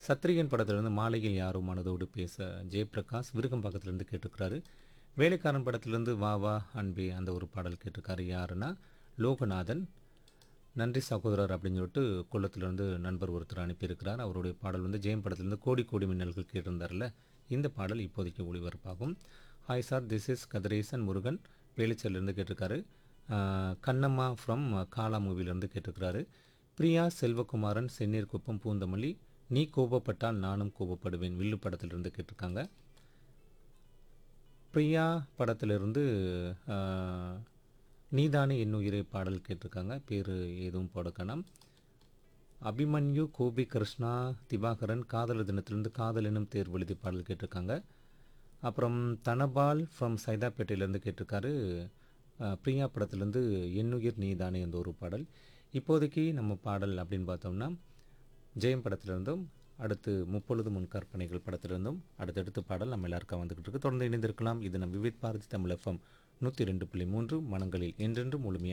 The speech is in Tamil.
சத்திரியன் படத்திலிருந்து மாலையில் யாரோ மனதோடு பேச ஜெயபிரகாஷ் விருகம்பாக்கத்திலிருந்து கேட்டிருக்கிறாரு வேலைக்காரன் படத்திலிருந்து வா வா அன்பே அந்த ஒரு பாடல் கேட்டிருக்காரு யாருன்னா லோகநாதன் நன்றி சகோதரர் அப்படின்னு சொல்லிட்டு கொல்லத்திலிருந்து நண்பர் ஒருத்தர் அனுப்பியிருக்கிறார் அவருடைய பாடல் வந்து ஜெயம் படத்திலிருந்து கோடி கோடி மின்னல்கள் கேட்டிருந்தார்ல இந்த பாடல் இப்போதைக்கு ஒளிபரப்பாகும் hi sir this is Kathiresan Murugan வேலிச்சல்லேருந்து கேட்டிருக்காரு ஆஹ் கண்ணம்மா ஃப்ரம் காலா மூவிலேருந்து கேட்டிருக்கிறாரு பிரியா செல்வகுமாரன் செந்நீர் குப்பம் பூந்தமல்லி நீ கோபப்பட்டால் நானும் கோபப்படுவேன் வில்லு படத்திலிருந்து கேட்டிருக்காங்க பிரியா படத்திலிருந்து ஆஹ், நீதானே என் உயிரை பாடல் கேட்டிருக்காங்க பேர் எதுவும் போடக்கணும் அபிமன்யு கோபி கிருஷ்ணா திவாகரன் காதலர் தினத்திலிருந்து காதல் எனும் தேர்வு எழுதி பாடல் கேட்டிருக்காங்க அப்புறம் தனபால் ஃப்ரம் சைதாப்பேட்டையிலேருந்து கேட்டிருக்காரு அஹ், பிரியா படத்திலேருந்து எண்ணுயிர் நீதானே என்ற ஒரு பாடல் இப்போதைக்கு நம்ம பாடல் அப்படின்னு பார்த்தோம்னா ஜெயம் படத்திலிருந்தும் அடுத்து முப்பொழுது முன் கற்பனைகள் படத்திலிருந்தும் அடுத்தடுத்து பாடல் நம்ம எல்லாருக்கும் வந்துக்கிட்டு இருக்கு தொடர்ந்து இணைந்திருக்கலாம் இது நம் விவித் பாரதி தமிழ் எஃப்எம் நூற்றி ரெண்டு புள்ளி மூன்று மனங்களில் என்றென்றும் முழுமையாக